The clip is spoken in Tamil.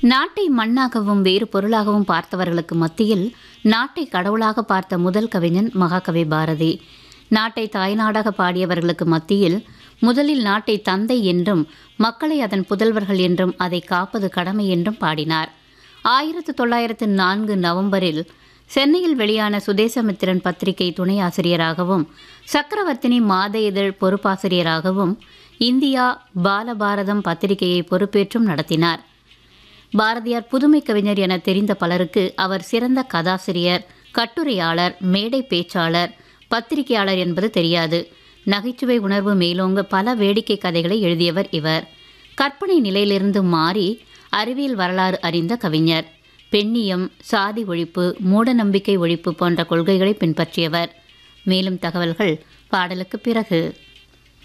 நாட்டை மண்ணாகவும் வேறு பொருளாகவும் பார்த்தவர்களுக்கு மத்தியில் நாட்டை கடவுளாக பார்த்த முதல் கவிஞன் மகாகவி பாரதி நாட்டை தாய்நாடாக பாடியவர்களுக்கு மத்தியில் முதலில் நாட்டை தந்தை என்றும் மக்களை அதன் புதல்வர்கள் என்றும் அதை காப்பது கடமை என்றும் பாடினார் ஆயிரத்து தொள்ளாயிரத்து நான்கு நவம்பரில் சென்னையில் வெளியான சுதேசமித்திரன் பத்திரிகை துணை ஆசிரியராகவும் சக்கரவர்த்தினி மாத இதழ் பொறுப்பாசிரியராகவும் இந்தியா பாலபாரதம் பத்திரிகையை பொறுப்பேற்றும் நடத்தினார் பாரதியார் புதுமை கவிஞர் என தெரிந்த பலருக்கு அவர் சிறந்த கதாசிரியர் கட்டுரையாளர் மேடை பேச்சாளர் பத்திரிகையாளர் என்பது தெரியாது நகைச்சுவை உணர்வு மேலோங்க பல வேடிக்கை கதைகளை எழுதியவர் இவர் கற்பனை நிலையிலிருந்து மாறி அறிவியல் வரலாறு அறிந்த கவிஞர் பெண்ணியம் சாதி ஒழிப்பு மூடநம்பிக்கை ஒழிப்பு போன்ற கொள்கைகளை பின்பற்றியவர் மேலும் தகவல்கள் பாடலுக்கு பிறகு